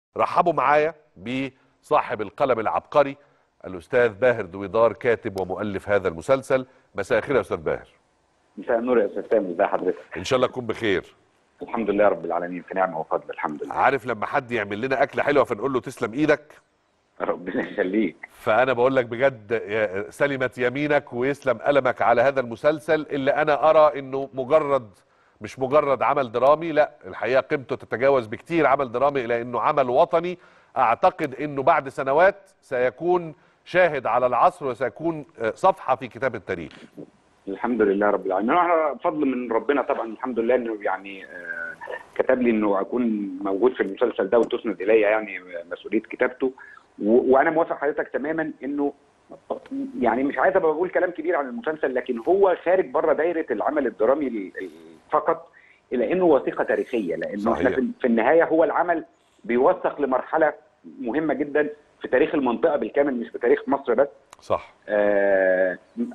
رحبوا معايا بصاحب القلم العبقري الاستاذ باهر دويدار كاتب ومؤلف هذا المسلسل مساء الخير يا استاذ باهر مساء النور يا استاذ سامي ازي حضرتك ان شاء الله تكون بخير الحمد لله رب العالمين في نعمه وفضل الحمد لله عارف لما حد يعمل لنا اكله حلوه فنقول له تسلم ايدك ربنا يخليك فانا بقول لك بجد يا- سلمت يمينك ويسلم قلمك على هذا المسلسل اللي انا ارى انه مجرد مش مجرد عمل درامي لا الحقيقه قيمته تتجاوز بكتير عمل درامي الى انه عمل وطني اعتقد انه بعد سنوات سيكون شاهد على العصر وسيكون آه، صفحه في كتاب التاريخ الحمد لله رب العالمين انا فضل من ربنا طبعا الحمد لله انه يعني آه، كتب لي انه اكون موجود في المسلسل ده وتسند الي يعني مسؤوليه كتابته و- وانا موافق حضرتك تماما انه يعني مش عايز ابقى بقول كلام كبير عن المسلسل لكن هو خارج بره دايره العمل الدرامي ال- ال- فقط الى انه وثيقه تاريخيه لانه احنا صحيح. في في النهايه هو العمل بيوثق لمرحله مهمه جدا في تاريخ المنطقه بالكامل مش في تاريخ مصر بس صح آه،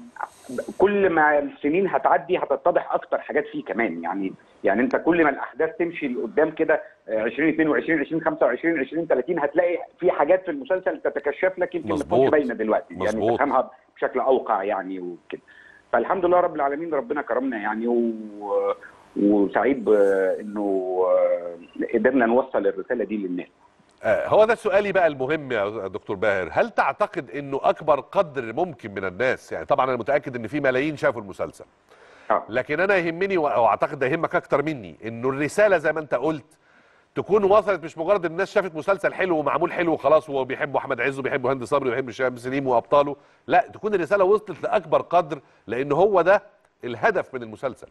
كل ما السنين هتعدي هتتضح اكتر حاجات فيه كمان يعني يعني انت كل ما الاحداث تمشي لقدام كده آه، 2022 2025 2030 هتلاقي في حاجات في المسلسل تتكشف لك يمكن ما تكونش مظبوط. باينه دلوقتي يعني مظبوط. تفهمها بشكل اوقع يعني وكده فالحمد لله رب العالمين ربنا كرمنا يعني و... وسعيد آه، انه آه، قدرنا نوصل الرساله دي للناس آه، هو ده سؤالي بقى المهم يا دكتور باهر هل تعتقد انه اكبر قدر ممكن من الناس يعني طبعا انا متاكد ان في ملايين شافوا المسلسل آه. لكن انا يهمني واعتقد ده يهمك اكتر مني انه الرساله زي ما انت قلت تكون وصلت مش مجرد الناس شافت مسلسل حلو ومعمول حلو وخلاص وهو بيحبوا احمد عز وبيحبوا هند صبري وبيحبوا شهاب سليم وابطاله لا تكون الرساله وصلت لاكبر قدر لان هو ده الهدف من المسلسل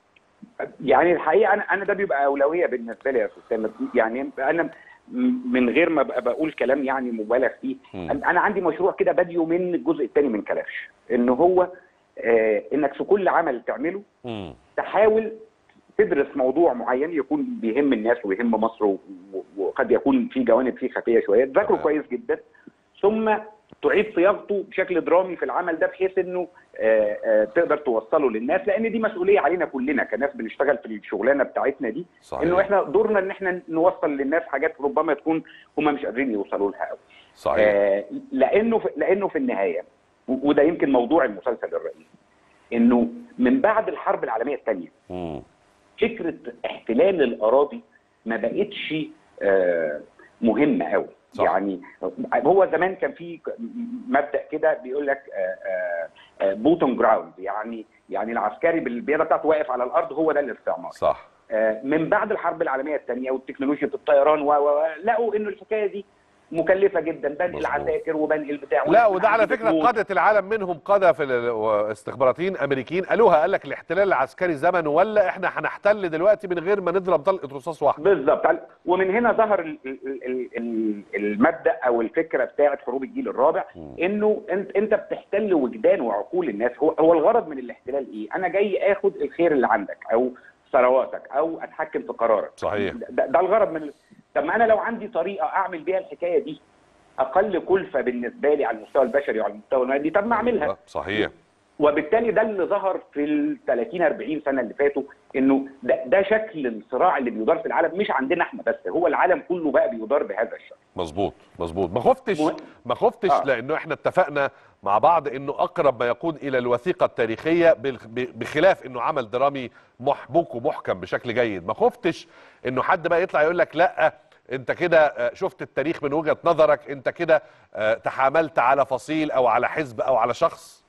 يعني الحقيقه انا انا ده بيبقى اولويه بالنسبه لي يا استاذ سامر يعني انا م- من غير ما ابقى بقول كلام يعني مبالغ فيه مم. انا عندي مشروع كده بادئه من الجزء الثاني من كلاش ان هو آه انك في كل عمل تعمله امم تحاول تدرس موضوع معين يكون بيهم الناس ويهم مصر و- و- وقد يكون في جوانب فيه خفيه شويه تذاكره تمام. كويس جدا ثم تعيد صياغته بشكل درامي في العمل ده بحيث انه آه، آه، تقدر توصله للناس لان دي مسؤوليه علينا كلنا كناس بنشتغل في الشغلانه بتاعتنا دي صحيح انه احنا دورنا ان احنا نوصل للناس حاجات ربما تكون هم مش قادرين يوصلوا لها قوي صحيح آه، لانه في لانه في النهايه و- وده يمكن موضوع المسلسل الرئيسي انه من بعد الحرب العالميه الثانيه امم فكره احتلال الاراضي ما بقتش آه، مهمه قوي صح. يعني هو زمان كان في مبدا كده بيقول لك بوتون جراوند يعني يعني العسكري بالبياده بتاعته واقف على الارض هو ده الاستعمار صح آه، من بعد الحرب العالميه الثانيه والتكنولوجيا الطيران و و- و- لقوا انه الحكايه دي مكلفه جدا بنقل مظبوط. عساكر وبنقل بتاع لا وده على عندي فكره بتموت. قاده العالم منهم قاده في ال- استخباراتيين امريكيين قالوها قال لك الاحتلال العسكري زمن ولا احنا هنحتل دلوقتي من غير ما نضرب طلقه رصاص واحده بالظبط ومن هنا ظهر ال- ال- ال- ال- المبدا او الفكره بتاعه حروب الجيل الرابع مم. انه انت انت بتحتل وجدان وعقول الناس هو هو الغرض من الاحتلال ايه؟ انا جاي اخد الخير اللي عندك او ثرواتك او اتحكم في قرارك صحيح. ده, ده الغرض من طب ما انا لو عندي طريقه اعمل بيها الحكايه دي اقل كلفه بالنسبه لي على المستوى البشري وعلى المستوى المادي طب ما اعملها صحيح وبالتالي ده اللي ظهر في ال 30 40 سنه اللي فاتوا انه ده, ده شكل الصراع اللي بيدار في العالم مش عندنا احنا بس هو العالم كله بقى بيدار بهذا الشكل مظبوط مظبوط ما خفتش مه- ما خفتش آه. لانه احنا اتفقنا مع بعض انه اقرب ما يكون الى الوثيقه التاريخيه بالخ- ب- بخلاف انه عمل درامي محبوك ومحكم بشكل جيد ما خفتش انه حد بقى يطلع يقول لك لا انت كده آه، شفت التاريخ من وجهه نظرك انت كده آه، تحاملت على فصيل او على حزب او على شخص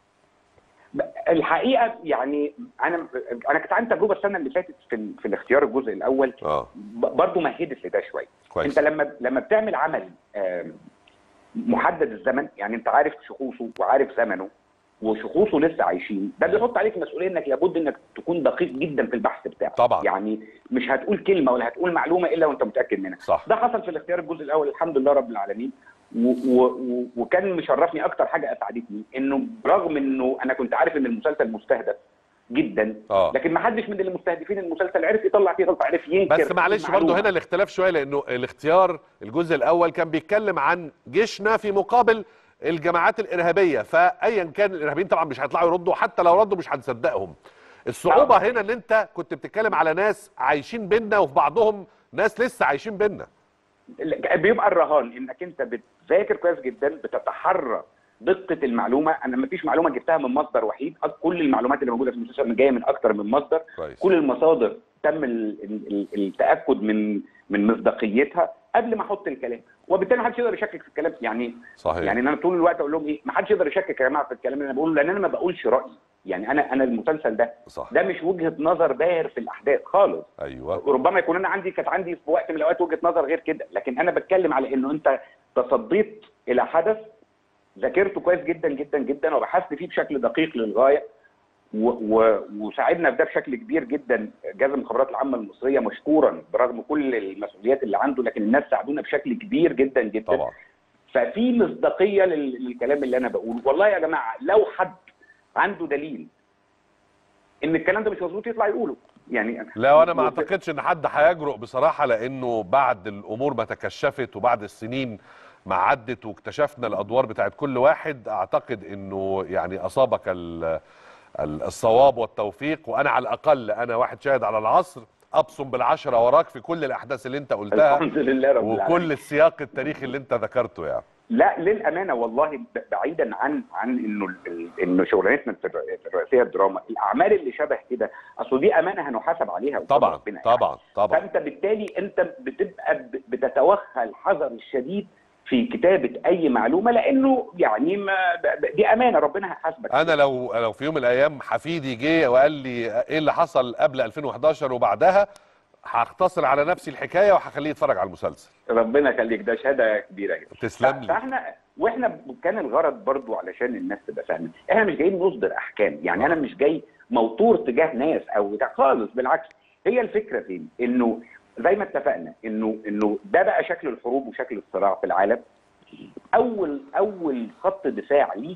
الحقيقه يعني انا انا كنت عندي تجربه السنه اللي فاتت في, ال- في الاختيار الجزء الاول اه ب- برضه مهدت لده شويه كويس انت لما لما بتعمل عمل آم، محدد الزمن يعني انت عارف شخوصه وعارف زمنه وشخوصه لسه عايشين ده بيحط عليك مسؤوليه انك لابد انك تكون دقيق جدا في البحث بتاعه طبعا. يعني مش هتقول كلمه ولا هتقول معلومه الا وانت متاكد منها صح ده حصل في الاختيار الجزء الاول الحمد لله رب العالمين و و و وكان مشرفني اكتر حاجه اسعدتني انه رغم انه انا كنت عارف ان المسلسل مستهدف جدا اه لكن ما حدش من اللي مستهدفين المسلسل عرف يطلع فيه غلطه عرف ينكر بس معلش المعلومة. برضه هنا الاختلاف شويه لانه الاختيار الجزء الاول كان بيتكلم عن جيشنا في مقابل الجماعات الارهابيه فايا كان الارهابيين طبعا مش هيطلعوا يردوا حتى لو ردوا مش هنصدقهم الصعوبه طبعاً. هنا ان انت كنت بتتكلم على ناس عايشين بينا وفي بعضهم ناس لسه عايشين بينا بيبقى الرهان انك انت بتذاكر كويس جدا بتتحرى دقه المعلومه انا ما فيش معلومه جبتها من مصدر وحيد أك- كل المعلومات اللي موجوده في المستشفى جايه من اكتر من مصدر كويس كل المصادر تم ال- ال- التاكد من من مصداقيتها قبل ما احط الكلام وبالتالي ما حدش يقدر يشكك في الكلام يعني صحيح يعني انا طول الوقت اقول لهم ايه ما حدش يقدر يشكك يا جماعه في الكلام اللي انا بقوله لان انا ما بقولش رايي يعني انا انا المسلسل ده صح ده مش وجهه نظر باهر في الاحداث خالص ايوه ربما يكون انا عندي كانت عندي في وقت من الاوقات وجهه نظر غير كده لكن انا بتكلم على انه انت تصديت الى حدث ذاكرته كويس جدا جدا جدا وبحثت فيه بشكل دقيق للغايه و و وساعدنا في ده بشكل كبير جدا جهاز المخابرات العامه المصريه مشكورا برغم كل المسؤوليات اللي عنده لكن الناس ساعدونا بشكل كبير جدا جدا طبعا ففي مصداقيه لل- للكلام اللي انا بقوله والله يا جماعه لو حد عنده دليل ان الكلام ده مش مظبوط يطلع يقوله يعني لا وانا ما اعتقدش ان حد هيجرؤ بصراحه لانه بعد الامور ما تكشفت وبعد السنين ما عدت واكتشفنا الادوار بتاعت كل واحد اعتقد انه يعني اصابك ال- ال- الصواب والتوفيق وانا على الاقل انا واحد شاهد على العصر ابصم بالعشره وراك في كل الاحداث اللي انت قلتها الحمد لله رب العالمين وكل السياق التاريخي اللي انت ذكرته يعني لا للامانه والله ب- بعيدا عن عن انه ال- ال- انه شغلانتنا في الر- في الرئاسيه الدراما الاعمال اللي شبه كده اصل دي امانه هنحاسب عليها قدام طبعا ربنا يعني. طبعا طبعا فانت بالتالي انت بتبقى ب- بتتوخى الحذر الشديد في كتابه اي معلومه لانه يعني ما ب- ب- دي امانه ربنا هيحاسبك انا لو لو في يوم من الايام حفيدي جه وقال لي ايه اللي حصل قبل 2011 وبعدها هختصر على نفسي الحكايه وهخليه يتفرج على المسلسل ربنا يخليك ده شهاده كبيره جدا تسلم لي فاحنا واحنا كان الغرض برضو علشان الناس تبقى فاهمه احنا مش جايين نصدر احكام يعني آه. انا مش جاي موتور تجاه ناس او بتاع خالص بالعكس هي الفكره فين انه زي ما اتفقنا انه انه ده بقى شكل الحروب وشكل الصراع في العالم اول اول خط دفاع ليك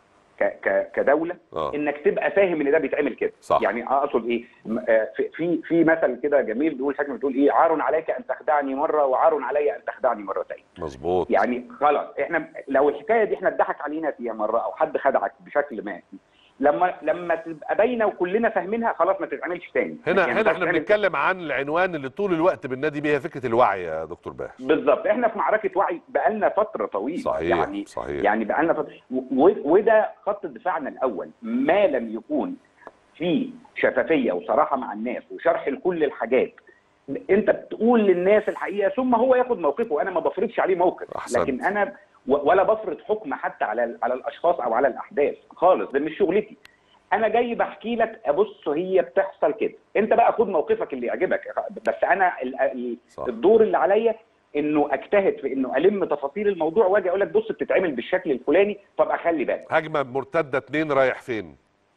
ك ك كدوله اه انك تبقى فاهم ان ده بيتعمل كده صح. يعني اقصد ايه م- آه، في في في مثل كده جميل بيقول حكمه بتقول ايه عار عليك ان تخدعني مره وعار علي ان تخدعني مرتين مظبوط يعني خلاص احنا لو الحكايه دي احنا اتضحك علينا فيها مره او حد خدعك بشكل ما لما لما تبقى باينه وكلنا فاهمينها خلاص ما تتعملش تاني هنا يعني هنا احنا بتتعمل- بنتكلم عن العنوان اللي طول الوقت بننادي بيها فكره الوعي يا دكتور باهر بالظبط احنا في معركه وعي بقالنا فتره طويله صحيح يعني صحيح يعني بقالنا فتره و- وده خط دفاعنا الاول ما لم يكون في شفافيه وصراحه مع الناس وشرح لكل الحاجات انت بتقول للناس الحقيقه ثم هو ياخد موقفه انا ما بفرضش عليه موقف أحسنت. لكن انا و- ولا بفرض حكم حتى على على الاشخاص او على الاحداث خالص ده مش شغلتي انا جاي بحكي لك ابص هي بتحصل كده انت بقى خد موقفك اللي يعجبك بس انا ال- ال- صح. الدور اللي عليا انه اجتهد في انه الم تفاصيل الموضوع واجي اقول لك بص بتتعمل بالشكل الفلاني طب اخلي بالك هجمه مرتده اتنين رايح فين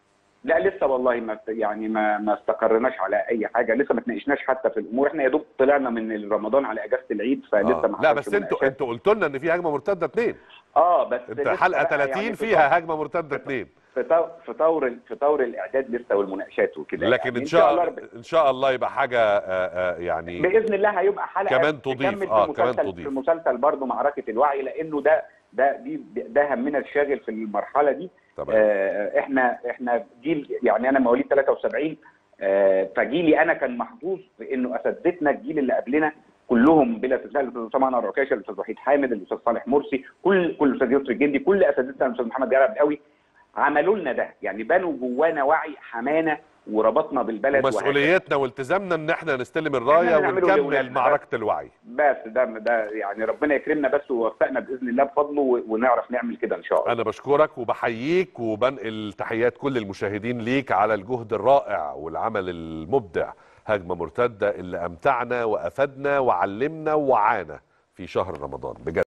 لا لسه والله ما يعني ما ما استقرناش على اي حاجه لسه ما تناقشناش حتى في الامور احنا يا دوب طلعنا من رمضان على اجازه العيد فلسه آه. ما لا حصلش بس انتوا مناقشات. انتوا قلتوا لنا ان في هجمه مرتده اتنين اه بس انت لسه حلقه بقى 30 يعني في فيها هجمه مرتده اتنين في طو- في طور ال- في طور الاعداد لسه والمناقشات وكده لكن يعني ان شاء الله رب- ان شاء الله يبقى حاجه آه، آه، يعني باذن الله هيبقى حلقه كمان تضيف، تكمل آه، في كمان المسلسل تضيف. في المسلسل برضه معركه الوعي لانه ده ده دي ده همنا الشاغل في المرحله دي تمام آه، احنا احنا جيل يعني انا مواليد 73 آه، فجيلي انا كان محظوظ في انه اساتذتنا الجيل اللي قبلنا كلهم بلا استثناء الاستاذ اسامه انور عكاشه الاستاذ وحيد حامد الاستاذ صالح مرسي كل كل الاستاذ يسري الجندي كل اساتذتنا الاستاذ محمد جلال قوي عملوا لنا ده يعني بنوا جوانا وعي حمانا وربطنا بالبلد وهكذا. ومسؤوليتنا والتزامنا ان احنا نستلم الرايه إحنا نعمله ونكمل لأولادنا. معركه الوعي بس ده ده يعني ربنا يكرمنا بس ويوفقنا باذن الله بفضله و- ونعرف نعمل كده ان شاء الله انا بشكرك وبحييك وبنقل تحيات كل المشاهدين ليك على الجهد الرائع والعمل المبدع هجمه مرتده اللي امتعنا وافادنا وعلمنا ووعانا في شهر رمضان بجد